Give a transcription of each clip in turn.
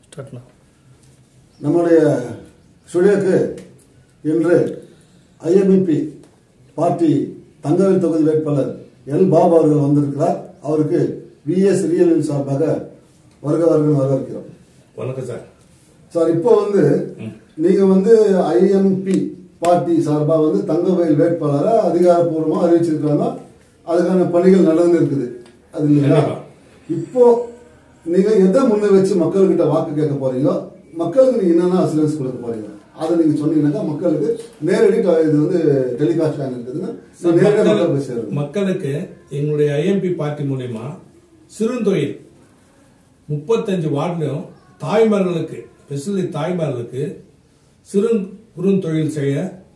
ஸ்டார்ட்ண்ணா நம்முடைய ஸ்டுடியோக்கு இன்று ஐஎம்இபி பார்ட்டி தங்கவேல் தொகுதி வேட்பாளர் எல் பாபு அவர்கள் வந்திருக்கிறார் அவருக்கு விஎஸ் ரியலின் சார்பாக வருக வருக வரவேற்கிறோம் வணக்கம் சார் சார் இப்போ வந்து நீங்க வந்து ஐஎம்பி பார்ட்டி சார்பா வந்து தங்கவேல் வேட்பாளரை அதிகாரப்பூர்வமா அறிவிச்சிருக்காங்க அதுக்கான பணிகள் நடந்து இருக்குது அது இல்லைங்களா கண்டிப்பா. இப்போ நீங்க எதை முன்ன வச்சு மக்கள்கிட்ட வாக்கு கேட்க போறீங்க மக்களுக்கு நீங்க என்னென்ன அசூரன்ஸ் கொடுக்க போறீங்க அதை நீங்க சொன்னீங்கன்னாக்கா மக்களுக்கு நேரடி ட- இது வந்து டெலிகாஸ்ட் ஆக இருக்குதுன்னா சார், நேரடியாக மக்கள்- மக்கள் போய் சேரும் மக்களுக்கு எங்களுடைய ஐஎம்பி பார்ட்டி மூலயமா சிறுந்தொழில் முப்பத்தஞ்சு வார்டிலும் தாய்மார்களுக்கு ஸ்பெஷலி தாய்மார்களுக்கு சிறு குறுந்தொழில் செய்ய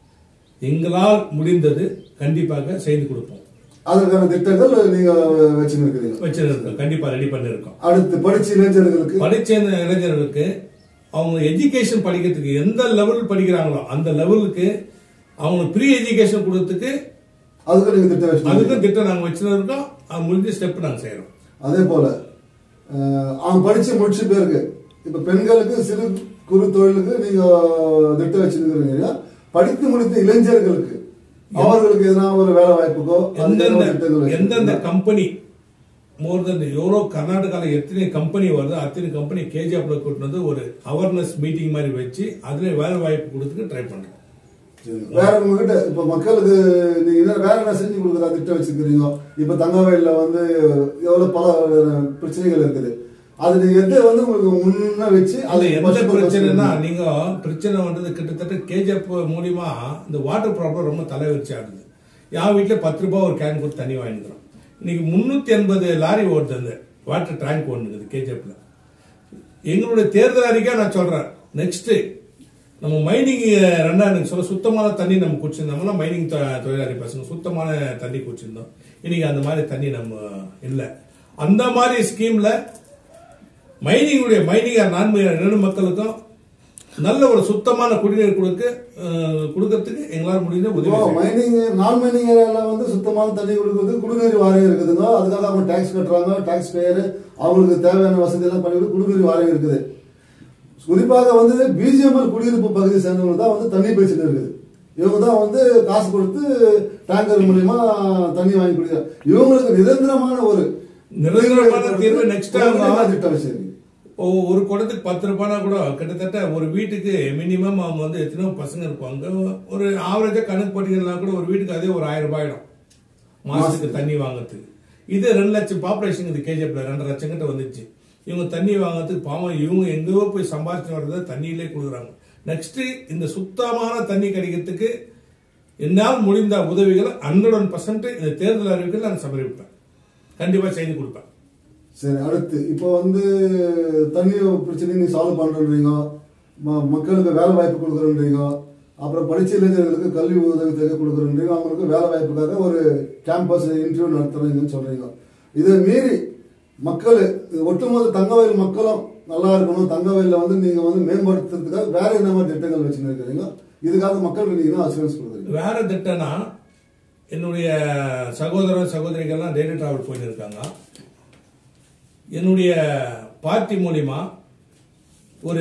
எங்களால் முடிந்தது கண்டிப்பாக செய்து கொடுப்போம் அதற்கான திட்டங்கள் நீங்க வச்சுருக்கிறீங்க வச்சிருக்கோம் கண்டிப்பா ரெடி பண்ணிருக்கோம் அடுத்து படிச்ச இளைஞர்களுக்கு படிச்ச இளைஞர்களுக்கு அவங்க எஜுகேஷன் படிக்கிறதுக்கு எந்த லெவல் படிக்கிறாங்களோ அந்த லெவலுக்கு அவங்க ப்ரீ எஜுகேஷன் கொடுத்ததுக்கு அதுக்கு நீங்க திட்டம் வச்சு அதுக்கும் திட்டம் நாங்க வச்சிருக்கோம் அது முடிஞ்ச ஸ்டெப் நாங்க செய்யறோம் அதே போல அஹ், அவன் படிச்சு முடிச்ச பேருக்கு இப்ப பெண்களுக்கு சிறு குறு தொழிலுக்கு நீங்க திட்டம் வச்சிருக்கிறீங்க படித்து முடித்த இளைஞர்களுக்கு அவர்களுக்கு எதனா ஒரு வேலை வாய்ப்புக்கோ அதுக்கு எந்தெந்த ஏதாவது திட்டங்கள் எந்தெந்த வச்சிருக்கீங்களா? கம்பெனி மோர் தென் எவ்வளோ கர்நாடகாவில் எத்தனை கம்பெனி வருதோ அத்தனை கம்பெனி கேஜிஎஃப்ல கூட்டிட்டு வந்து ஒரு அவேர்னஸ் மீட்டிங் மாதிரி வச்சு அதுல வேலை வாய்ப்பு கொடுத்துக்கு ட்ரை பண்றோம் வேற உங்ககிட்ட இப்ப மக்களுக்கு நீங்க என்ன வேற என்ன செஞ்சு கொடுக்குறா திட்டம் வச்சிருக்கிறீங்க இப்ப தங்கவயல்ல வந்து எவ்வளவு பல பிரச்சனைகள் இருக்குது அது நீங்க எதை வந்து உங்களுக்கு முன்ன வச்சு அது எந்த first பிரச்சனைனா நீங்க பிரச்சனை வந்தது கிட்டத்தட்ட கேஜிஎஃப் மூலியமா இந்த வாட்டர் ப்ராப்ளம் ரொம்ப தலைவரிச்சு ஆகுது என் வீட்டுல பத்து ரூபாய் ஒரு கேன் கொடுத்து தண்ணி வாங்கிக்கிறோம் இன்னைக்கு முன்னூத்தி எண்பது லாரி ஓடுது அந்த வாட்டர் டேங்க் ஒண்ணுக்குது கேஜிஎஃப்ல எங்களுடைய தேர்தல் அறிக்கை நான் சொல்றேன் நெக்ஸ்ட் நம்ம மைனிங் ரெண்டாயிரம் சொல்ல சுத்தமான தண்ணி நம்ம குடிச்சிருந்தோம்னா மைனிங் தொழிலாளி பசங்க சுத்தமான தண்ணி குடிச்சிருந்தோம் இன்னைக்கு அந்த மாதிரி தண்ணி நம்ம இல்லை அந்த மாதிரி ஸ்கீம்ல மைனிங்குடைய மைனிங் நான் நெடு மக்களுக்கும் நல்ல ஒரு சுத்தமான குடிநீர் கொடுக்க அஹ், கொடுக்கறதுக்கு எங்களால் முடிஞ்ச உதவி இப்போ செய்யணும். மைனிங் நான் மைனிங் ஏரியால வந்து சுத்தமான தண்ணி கொடுக்குறது குடிநீர் வாரியம் இருக்குதுங்க அதுக்காக அவங்க டாக்ஸ் கட்டுறாங்க டாக்ஸ் பேயர் அவங்களுக்கு தேவையான வசதி எல்லாம் பண்ணி கொடுத்து குடிநீர் வாரியம் இருக்குது குறிப்பாக வந்து பிஜிஎம்எல் குடியிருப்பு பகுதியை சேர்ந்தவங்க தான் வந்து தண்ணி பிரச்சனை இருக்குது இவங்க தான் வந்து காசு கொடுத்து டேங்கர் மூலியமா தண்ணி வாங்கி குடிக்கிறாங்க இவங்களுக்கு நிரந்தரமான ஒரு நிரந்தரமான தீர்வு next time உங்களுக்கு என்ன திட்டம் வச்சிருக்கீங்க ஓ- ஒரு குடத்துக்கு பத்து ரூபாய்னா கூட கிட்டத்தட்ட ஒரு வீட்டுக்கு மினிமம் அவங்க வந்து எத்தனையோ பசங்க இருப்பாங்க ஒரு ஆவரேஜா கணக்கு போட்டீங்கன்னா கூட ஒரு வீட்டுக்கு அதே ஒரு ஆயிரம் ரூபாய் ஆயிடும் மாசத்துக்கு தண்ணி வாங்குறதுக்கு இது ரெண்டு லட்சம் பாப்புலேஷன் இது கேஜிஎஃப்ல ரெண்டு லட்சம் கிட்ட வந்துச்சு இவங்க தண்ணி வாங்குறதுக்கு பாவம் இவங்க எங்கேயோ போய் சம்பாதிச்சு வர்றதை தண்ணியிலே கொடுக்குறாங்க நெக்ஸ்ட் இந்த சுத்தமான தண்ணி கிடைக்கிறதுக்கு என்னால் முடிந்த உதவிகள் ஹண்ட்ரட் ஒன் பர்சன்ட் இந்த தேர்தல் அறிவிக்கல நான் சமர்ப்பிப்பேன் கண்டிப்பா செய்து கொடுப்பேன் சரி அடுத்து இப்போ வந்து தண்ணி பிரச்சனை நீ சால்வ் பண்றீங்க ம- மக்களுக்கு வேலை வாய்ப்பு கொடுக்குறீங்க அப்புறம் படிச்ச இளைஞர்களுக்கு கல்வி உதவி தொகை கொடுக்குறீங்க அவங்களுக்கு வேலை வாய்ப்புக்காக ஒரு கேம்பஸ் இன்டர்வியூ நடத்துறீங்கன்னு சொல்றீங்க இதை மீறி மக்கள் இது ஒட்டுமொத்த தங்கவயல் மக்களும் நல்லா இருக்கணும் தங்கவயல்ல வந்து நீங்க வந்து மேம்படுத்துறதுக்காக வேற என்ன மாதிரி திட்டங்கள் வச்சுன்னு இருக்கிறீங்க இதுக்காக மக்களுக்கு நீங்க அசூரன்ஸ் கொடுக்குறீங்க வேற திட்டம்னா என்னுடைய சகோதர சகோதரிகள்லாம் டெய்லி டிராவல் போயிட்டு இருக்காங்க என்னுடைய பார்ட்டி மூலிமா ஒரு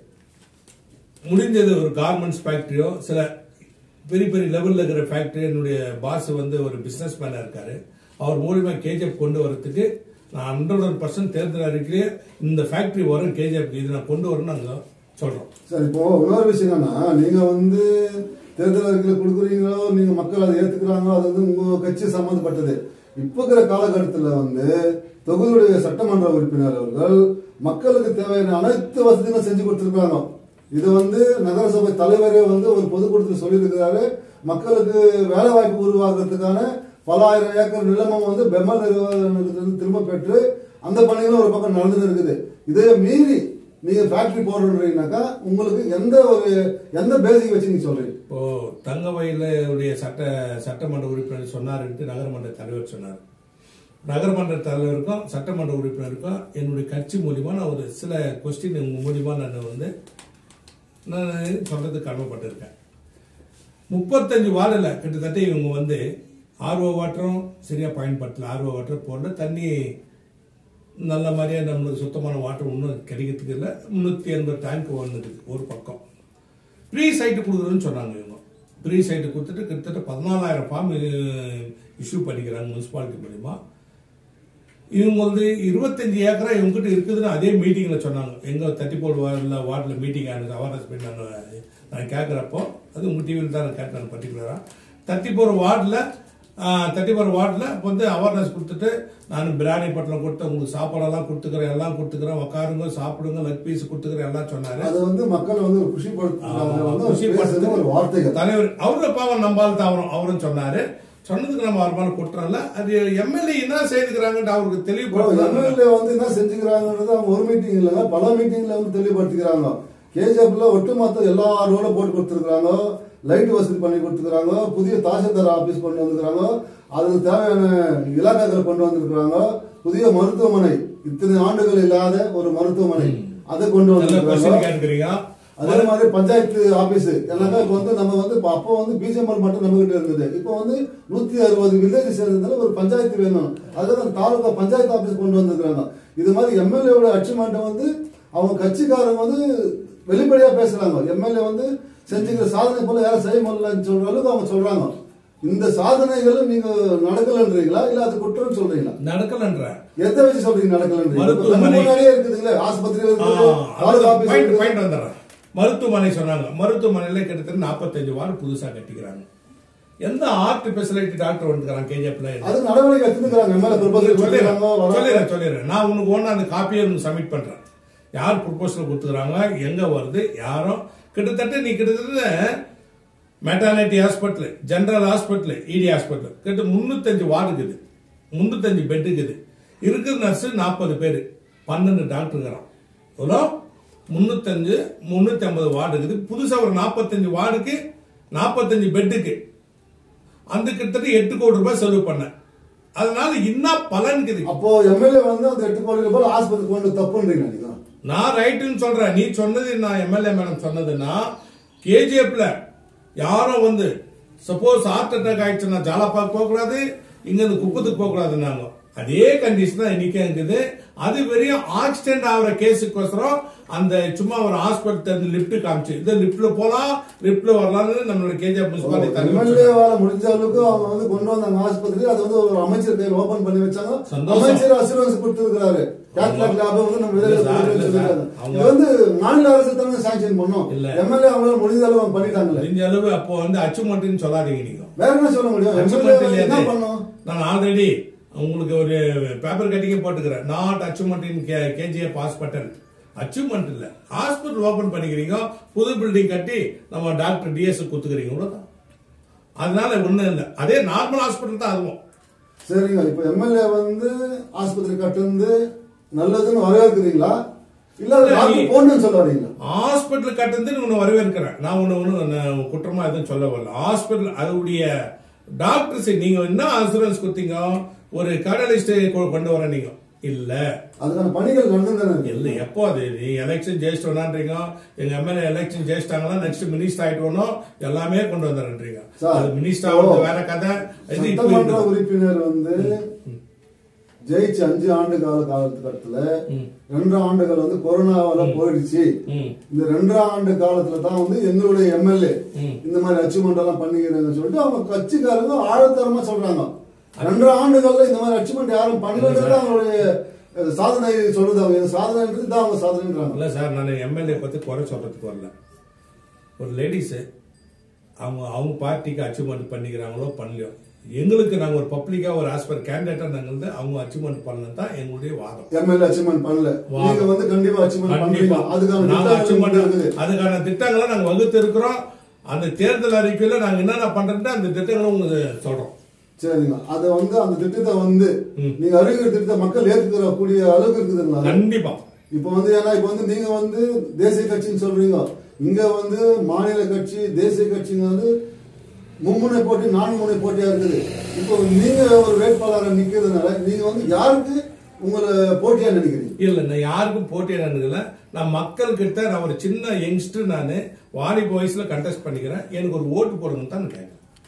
முடிஞ்சது ஒரு கார்மெண்ட்ஸ் ஃபேக்டரியோ சில பெரிய பெரிய லெவலில் இருக்கிற ஃபேக்டரி என்னுடைய பாஸ் வந்து ஒரு பிஸ்னஸ் மேனாக இருக்காரு அவர் மூலிமா கேஜிஎஃப் கொண்டு வரதுக்கு நான் ஹண்ட்ரட் ஒன் பர்சன்ட் தேர்தல் அறிக்கையிலே இந்த ஃபேக்டரி வரும் கேஜிஎஃப் இது நான் கொண்டு வரணும்னு நாங்கள் சொல்கிறோம் சரி இப்போ இன்னொரு விஷயம் என்னன்னா நீங்க வந்து தேர்தல் அறிக்கையில கொடுக்குறீங்களோ நீங்க மக்கள் அதை ஏத்துக்கிறாங்களோ அது வந்து உங்க கட்சி சம்மந்தப்பட்டது இப்போ இருக்கிற காலகட்டத்தில் வந்து தொகுதியுடைய சட்டமன்ற உறுப்பினர் அவர்கள் மக்களுக்கு தேவையான அனைத்து வசதிகளும் செஞ்சு கொடுத்துருக்காங்க இது வந்து நகரசபை தலைவரே வந்து ஒரு பொதுக்கூட்டத்தில் சொல்லியிருக்கிறாரு மக்களுக்கு வேலை வாய்ப்பு உருவாக்குறதுக்கான பல ஆயிரம் ஏக்கர் நிலமும் வந்து பெமல் நிறுவனத்திலிருந்து திரும்ப பெற்று அந்த பணிகளும் ஒரு பக்கம் நடந்துட்டு இருக்குது இதே மீறி நீங்க ஃபேக்டரி போடுறீங்கனாக்கா உங்களுக்கு எந்த ஒரு எந்த பேசிக் வச்சு நீங்க சொல்றீங்க இப்போ தங்கவயலுடைய சட்ட சட்டமன்ற உறுப்பினர் சொன்னாருன்ட்டு நகரமன்ற தலைவர் சொன்னார் நகரமன்ற தலைவருக்கும் சட்டமன்ற உறுப்பினருக்கும் என்னுடைய கட்சி மூலியமா நான் ஒரு சில கொஸ்டின் உங்க மூலியமா நான் வந்து நான் சொல்றதுக்கு கடமைப்பட்டிருக்கேன் முப்பத்தஞ்சு வார்டில் கிட்டத்தட்ட இவங்க வந்து ஆர்ஓ வாட்டரும் சரியா பயன்படுத்தல ஆர்ஓ வாட்டர் போடல தண்ணி நல்ல மாதிரியா நம்மளுக்கு சுத்தமான வாட்டர் இன்னும் கிடைக்கிறதுக்கு இல்லை முந்நூற்றி எண்பது டேங்க் வந்துருக்கு ஒரு பக்கம் ப்ரீ சைட்டு கொடுக்குறேன்னு சொன்னாங்க இவங்க ப்ரீ சைட்டு கொடுத்துட்டு கிட்டத்தட்ட பதினாலாயிரம் ஃபார்ம் இஷ்யூ பண்ணிக்கிறாங்க முனிசிபாலிட்டி மூலிமா இவங்க வந்து இருபத்தஞ்சு ஏக்கரா இவங்ககிட்ட இருக்குதுன்னு அதே மீட்டிங்ல சொன்னாங்க எங்க தட்டி போல் வார்டில் வார்டில் மீட்டிங் ஆனது அவேர்னஸ் பண்ணி நான் நான் கேட்குறப்போ அது உங்க டிவியில் தான் நான் கேட்டேன் பர்டிகுலரா தட்டி போகிற வார்டில் தட்டி போகிற வார்டில் இப்போ வந்து அவேர்னஸ் கொடுத்துட்டு நான் பிரியாணி பட்டலம் கொடுத்து உங்களுக்கு சாப்பாடெல்லாம் கொடுத்துக்கிறேன் எல்லாம் கொடுத்துக்கிறேன் உட்காருங்க சாப்பிடுங்க லெக் பீஸ் கொடுத்துக்கிறேன் எல்லாம் சொன்னாரு அது வந்து மக்கள் வந்து ஒரு குஷிப்படுத்துறாங்க வந்து குஷி ஒரு பேசுறது ஒரு வார்த்தைகள் தலைவர் அவரு பாவம் நம்பால் தாவரம் அவரும் சொன்னாரு சொன்னதுக்கு நம்ம வருமானம் குற்றம்ல அது எம்எல்ஏ என்ன செய்துக்கிறாங்கன்னு அவருக்கு தெளிவுபடுத்துறாங்க எம்எல்ஏ வந்து என்ன செஞ்சுக்கிறாங்கன்றது அவங்க ஒரு மீட்டிங் இல்லைங்க பல மீட்டிங்ல வந்து தெளிவுபடுத்திக்கிறாங்க கேஜிஎஃப்ல ஒட்டுமொத்த எல்லா ரோட போட்டு கொடுத்துருக்காங்க லைட் வசதி பண்ணி கொடுத்துருக்காங்க புதிய தாசில்தார் ஆபீஸ் கொண்டு வந்திருக்காங்க அதுக்கு தேவையான இலாக்காக்களை கொண்டு வந்திருக்காங்க புதிய மருத்துவமனை இத்தனை ஆண்டுகள் இல்லாத ஒரு மருத்துவமனை அதை கொண்டு நல்ல வந்திருக்காங்க கொஸ்டின் கேட்குறீங்க அதே மாதிரி பஞ்சாயத்து ஆபீஸ் எல்லாமே இப்போ வந்து நம்ம வந்து இப்ப அப்போ வந்து பிஜிஎம்எல் மட்டும் நம்ம கிட்ட இருந்தது இப்போ வந்து நூத்தி அறுபது வில்லேஜ் சேர்ந்ததுனால ஒரு பஞ்சாயத்து வேணும் அதுதான் அந்த தாலுகா பஞ்சாயத்து ஆபீஸ் கொண்டு வந்திருக்காங்க இது மாதிரி எம்எல்ஏவோட அச்சீவ்மெண்ட் வந்து அவங்க கட்சிக்காரங்க வந்து வெளிப்படையா பேசுறாங்க எம்எல்ஏ வந்து செஞ்சுக்கிற சாதனை போல யாரும் செய்ய முடியலன்னு சொல்ற அளவுக்கு அவங்க சொல்றாங்க இந்த சாதனைகளும் நீங்க நடக்கலன்றீங்களா இல்ல அது குற்றம் சொல்றீங்களா நடக்கலன்ற எதை வச்சு சொல்றீங்க நடக்கலன்றீங்க மருத்துவமனை. முன்னாடியே இருக்குதுங்களே ஆஸ்பத்திரி இருக்குது தாலுகா ஆபீஸ் பாயிண்ட் இருக்குது. பாயிண்ட் வந்துடுறேன் மருத்துவமனை சொன்னாங்க மருத்துவமனையில கிட்டத்தட்ட நாற்பத்தஞ்சு வார்டு புதுசா கட்டிக்கிறாங்க எந்த ஆர்ட் ஸ்பெஷாலிட்டி டாக்டர் வந்துக்கிறாங்க கேஜிஎஃப்ல அது நடவடிக்கை எடுத்துக்கிறாங்க எம்எல்ஏ ப்ரொபோசல் கொடுத்துருக்காங்க வர சொல்லிடுறேன் சொல்லிடுறேன் நான் உனக்கு ஒன்று அந்த காப்பியை உனக்கு சப்மிட் பண்றேன் யார் ப்ரொபோசல் கொடுத்துக்கிறாங்க எங்க வருது யாரும் கிட்டத்தட்ட நீ கிட்டத்தட்ட maternity hospital general hospital ID hospital கிட்ட முன்னூத்தஞ்சு வார்டு இருக்குது முன்னூத்தஞ்சு பெட் இருக்குது இருக்கிற நர்ஸ் நாற்பது பேர் பன்னெண்டு டாக்டருங்கிறான் எவ்வளோ முன்னூத்தஞ்சு முன்னூத்தி ஐம்பது வார்டு இருக்குது புதுசா ஒரு நாற்பத்தஞ்சு வார்டுக்கு நாற்பத்தஞ்சு பெட்டுக்கு அந்த கிட்டத்தட்ட எட்டு கோடி ரூபாய் செலவு பண்ணேன் அதனால என்ன பலன் இருக்குது அப்போ எம்எல்ஏ வந்து அந்த எட்டு கோடி ரூபாய் ஆஸ்பத்திரி கொண்டு தப்புன்றீங்க நீங்க நான் ரைட்டுன்னு சொல்றேன் நீ சொன்னது நான் எம்எல்ஏ மேடம் சொன்னதுன்னா கேஜிஎஃப்ல யாரும் வந்து சப்போஸ் ஹார்ட் அட்டாக் ஆயிடுச்சுன்னா ஜாலாப்பாக் போக கூடாது இங்க இருந்து குப்பத்துக்கு போக கூடாதுன்னாங்க அதே கண்டிஷன் தான் இன்னைக்கு இருக்குது அது வெறும் ஆக்சிடென்ட் ஆகிற கேஸுக்கோசரம் அந்த சும்மா ஒரு ஹாஸ்பிட்டல் லிப்ட் காமிச்சு இந்த லிப்ட்ல போலாம் லிப்ட்ல வரலாம்னு நம்மளோட கேஜிஎஃப் முனிசிபாலிட்டி தலைவர் சொன்னார். எம்எல்ஏவால முடிஞ்ச அளவுக்கு அவங்க வந்து கொண்டு வந்தாங்க ஆஸ்பத்திரி அது வந்து ஒரு அமைச்சர் கையில் ஓபன் பண்ணி வச்சாங்க சந்தோஷம். அமைச்சர் அசூரன்ஸ் கொடுத்திருக்கிறாரு கேட்லாக் லாபம் வந்து நம்ம இல்ல விலையில சார், கொடுக்குறேன்னு இல்ல சார். சொல்லிருக்காங்க. அவங்க- இது வந்து மாநில அரசு தானே சாங்ஷன் பண்ணும் இல்ல. எம்எல்ஏ அவங்களால முடிஞ்ச அளவு அவங்க பண்ணிட்டாங்களே முடிஞ்ச அளவு அப்போ வந்து அச்சுமட்டுன்னு சொல்லாதீங்க நீங்க வேற என்ன சொல்ல முடியும் எம்எல்ஏ அச்சுமண்ட் என்ன இல்லையா பண்ணும் நான் ஆல்ரெடி உங்களுக்கு ஒரு பேப்பர் கட்டிங்க போட்டுக்கிறேன் not achievement in KGF hospital achievement இல்ல ஹாஸ்பிட்டல் ஓபன் பண்ணிக்கிறீங்க புது பில்டிங் கட்டி நம்ம டாக்டர் டிஎஸ் குத்துக்கிறீங்க இவ்வளவுதான் அதனால ஒண்ணும் இல்லை அதே நார்மல் ஹாஸ்பிட்டல் தான் அதுவும் சரிங்க இப்ப எம்எல்ஏ வந்து ஆஸ்பத்திரி கட்டுந்து நல்லதுன்னு வரவேற்கிறீங்களா இல்ல அது இல்ல, டாக்டர் நீ- போடணும்னு சொல்ல வரீங்களா ஹாஸ்பிட்டல் கட்டுறது உன்னை வரவேற்கிறேன் நான் ஒண்ணு ஒண்ணு குற்றமா எதுவும் சொல்ல வரல ஹாஸ்பிட்டல் அதோடைய டாக்டர்ஸ் நீங்க என்ன அசூரன்ஸ் கொடுத்தீங்க ஒரு கடலிஸ்ட் கொண்டு வர நீங்க இல்ல அதுக்கான பணிகள் நடந்துதானே இருக்கு இல்ல எப்போ அது நீ எலெக்ஷன் ஜெயிச்சிட்டோம்ன்றீங்க எங்க எம்எல்ஏ எலெக்ஷன் ஜெயிச்சிட்டாங்களா நெக்ஸ்ட் மினிஸ்டர் ஆயிட்டோனோ எல்லாமே கொண்டு வந்துடுறீங்க சார், அது மினிஸ்டர் ஆகிறது வேற கதை இது இப்போ சட்டமன்ற இருக்குது. உறுப்பினர் வந்து ஜெயிச்சு அஞ்சு ஆண்டு கால காலத்துக்கத்துல ரெண்டு ஆண்டுகள் வந்து கொரோனாவால போயிடுச்சு ம், இந்த ரெண்டரை ஆண்டு காலத்துல தான் வந்து எங்களுடைய எம்எல்ஏ ம். இந்த மாதிரி அச்சீவ்மெண்ட் எல்லாம் பண்ணிக்கிறாங்கன்னு சொல்லிட்டு அவங்க கட்சிக்காரங்க ஆழத்தரமா சொல்றாங்க ரெண்டரை ஆண்டுகள்ல இந்த மாதிரி அச்சீவ்மெண்ட் யாரும் பண்ணலன்றது அவங்களுடைய அஹ், சாதனை சொல்றது அவங்க சாதனைன்றது தான் அவங்க சாதனைன்றாங்க இல்ல சார் நான் எம்எல்ஏ பத்தி குறை சொல்றதுக்கு வரல ஒரு லேடிஸ் அவங்க அவங்க பார்ட்டிக்கு அச்சீவ்மெண்ட் பண்ணிக்கிறாங்களோ பண்ணலையோ எங்களுக்கு நாங்க ஒரு பப்ளிக்கா ஒரு ஆஸ் பர் கேண்டிடேட்டா நாங்க வந்து அவங்க அச்சீவ்மெண்ட் பண்ணது தான் எங்களுடைய வாதம் எம்எல்ஏ அச்சீவ்மெண்ட் பண்ணல வா. நீங்க வந்து கண்டிப்பா அச்சீவ்மெண்ட் கண்டிப்பா பண்றீங்க அதுக்கான நாங்க திட்டங்கள் achievement இருக்குது அதுக்கான திட்டங்களை நாங்க வகுத்து இருக்கிறோம் அந்த தேர்தல் அறிக்கையில நாங்க என்னென்ன பண்றோம்னு அந்த திட்டங்களை உங்களுக்கு சொல்றோம் சரிங்க அத வந்து அந்த திட்டத்தை வந்து நீங்க அறிவிக்கிற திட்டத்தை மக்கள் ஏத்துக்கிற கூடிய அளவுக்கு இருக்குதுங்களா கண்டிப்பா இப்ப வந்து ஏன்னா இப்ப வந்து நீங்க வந்து தேசிய கட்சின்னு சொல்றீங்க இங்க வந்து மாநில கட்சி தேசிய கட்சிங்க வந்து மும்முனை போட்டி நான்கு முனை போட்டியா இருக்குது இப்போ நீங்க ஒரு வேட்பாளராக நிக்கிறதுனால நீங்க வந்து யாருக்கு உங்களை போட்டியா நினைக்கிறீங்க இல்ல நான் யாருக்கும் போட்டியிடல நான் மக்கள் கிட்ட நான் ஒரு சின்ன யங்ஸ்டர் நான் வாலிப வயசுல கண்டெஸ்ட் பண்ணிக்கிறேன் எனக்கு ஒரு ஓட்டு போடுங்கன்னு தான் நான் கேட்கிறேன்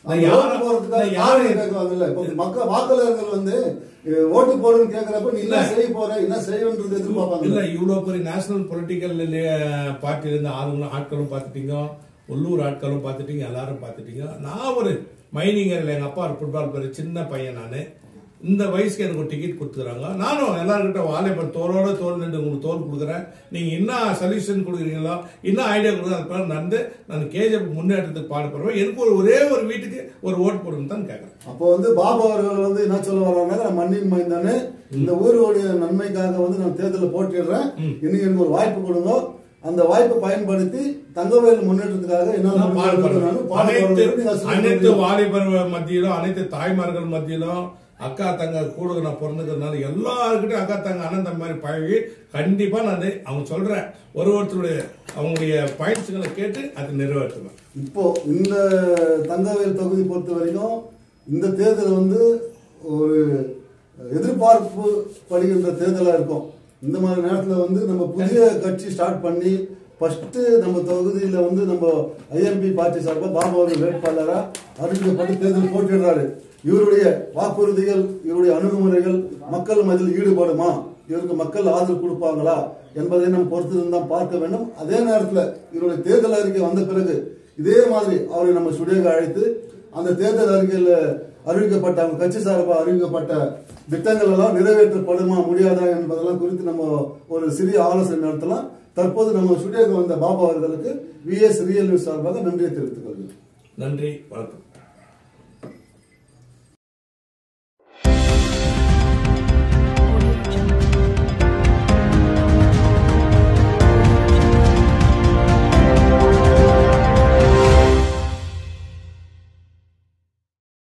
நான் அந்த யார- ஓட்டு போறதுக்காக நான் யாரை- யாரை கேட்குவாங்கல்ல இப்போ மக்கள் வாக்காளர்கள் வந்து அஹ், ஓட்டு போடுன்னு கேட்கறப்ப நீ என்ன செய்ய போற என்ன செய்யன்றது எதிர்பார்ப்பாங்க இல்ல இவ்வளவு பெரிய நேஷனல் பொலிட்டிக்கல் பார்ட்டில இருந்த ஆளுங்களும் ஆட்களும் பார்த்துட்டீங்க உள்ளூர் ஆட்களும் பார்த்துட்டீங்க எல்லாரும் பார்த்துட்டீங்க நான் ஒரு மைனிங் ஏரியால எங்க அப்பா ஒரு ஃபுட்பால் பிளேயர் சின்ன பையன் நானு இந்த வயசுக்கு எனக்கு ஒரு டிக்கெட் கொடுத்துறாங்க நானும் எல்லாருக்கிட்ட வாழைப்பழம் தோலோட தோல் நின்று உங்களுக்கு தோல் கொடுக்குறேன் நீங்க என்ன சொல்யூஷன் கொடுக்குறீங்களோ என்ன ஐடியா கொடுக்குறோம் அது பிறகு நடந்து நான் கேஜிஎஃப் முன்னேற்றத்துக்கு பாடுபடுறேன் எனக்கு ஒரு ஒரே ஒரு வீட்டுக்கு ஒரு ஓட்டு போடுன்னு தான் கேட்கறேன் அப்போ வந்து பாபு அவர்கள் வந்து என்ன சொல்ல வர்றாங்க நான் மண்ணின் மைந்தானே இந்த ஊருடைய நன்மைக்காக வந்து நான் தேர்தலில் போட்டிடுறேன் இன்னைக்கு எனக்கு ஒரு வாய்ப்பு கொடுங்க அந்த வாய்ப்பை பயன்படுத்தி தங்கவேல் முன்னேற்றத்துக்காக என்னால் நான் முடிஞ்ச அளவுக்கு பாடுபடுறேன். நான் பாடுபடுறேன். அனைத்து நீங்க சொல்லுங்க. அனைத்து வாலிபர் மத்தியிலும் அனைத்து தாய்மார்கள் மத்தியிலும் அக்கா தங்க கூட நான் பிறந்துக்கிறதுனால எல்லாருக்கிட்டையும் அக்கா தங்க அண்ணன் தம்பி மாதிரி பழகி கண்டிப்பா நான் அவங்க சொல்ற ஒரு ஒருத்தருடைய அவங்களுடைய பாயிண்ட்ஸுகளை கேட்டு அதை நிறைவேற்றுவேன் இப்போ இந்த தங்கவேல் தொகுதி பொறுத்த வரைக்கும் இந்த தேர்தல் வந்து ஒரு எதிர்பார்ப்பு படுகின்ற தேர்தலா இருக்கும் இந்த மாதிரி நேரத்துல வந்து நம்ம புதிய கட்சி ஸ்டார்ட் பண்ணி ஃபர்ஸ்ட் நம்ம தொகுதியில வந்து நம்ம ஐஎம்பி பார்ட்டி சார்பா பாபு அவர்கள் வேட்பாளரா அறிவிக்கப்பட்டு தேர்தல் போட்டிடுறாரு இவருடைய வாக்குறுதிகள் இவருடைய அணுகுமுறைகள் மக்கள் மத்தியில் ஈடுபடுமா இவருக்கு மக்கள் ஆதரவு கொடுப்பாங்களா என்பதை நம்ம பொறுத்திருந்து தான் பார்க்க வேண்டும் அதே நேரத்தில் இவருடைய தேர்தல் அறிக்கை வந்த பிறகு இதே மாதிரி அவரை நம்ம ஸ்டுடியோக்கு அழைத்து அந்த தேர்தல் அறிக்கையில் அறிவிக்கப்பட்ட அவங்க கட்சி சார்பாக அறிவிக்கப்பட்ட திட்டங்கள் எல்லாம் நிறைவேற்றப்படுமா முடியாதா என்பதெல்லாம் குறித்து நம்ம ஒரு சிறிய ஆலோசனை நடத்தலாம் தற்போது நம்ம ஸ்டுடியோக்கு வந்த பாபா அவர்களுக்கு விஎஸ் ரியல் நியூஸ் சார்பாக நன்றியை தெரிவித்துக் கொள்கிறேன் நன்றி வணக்கம்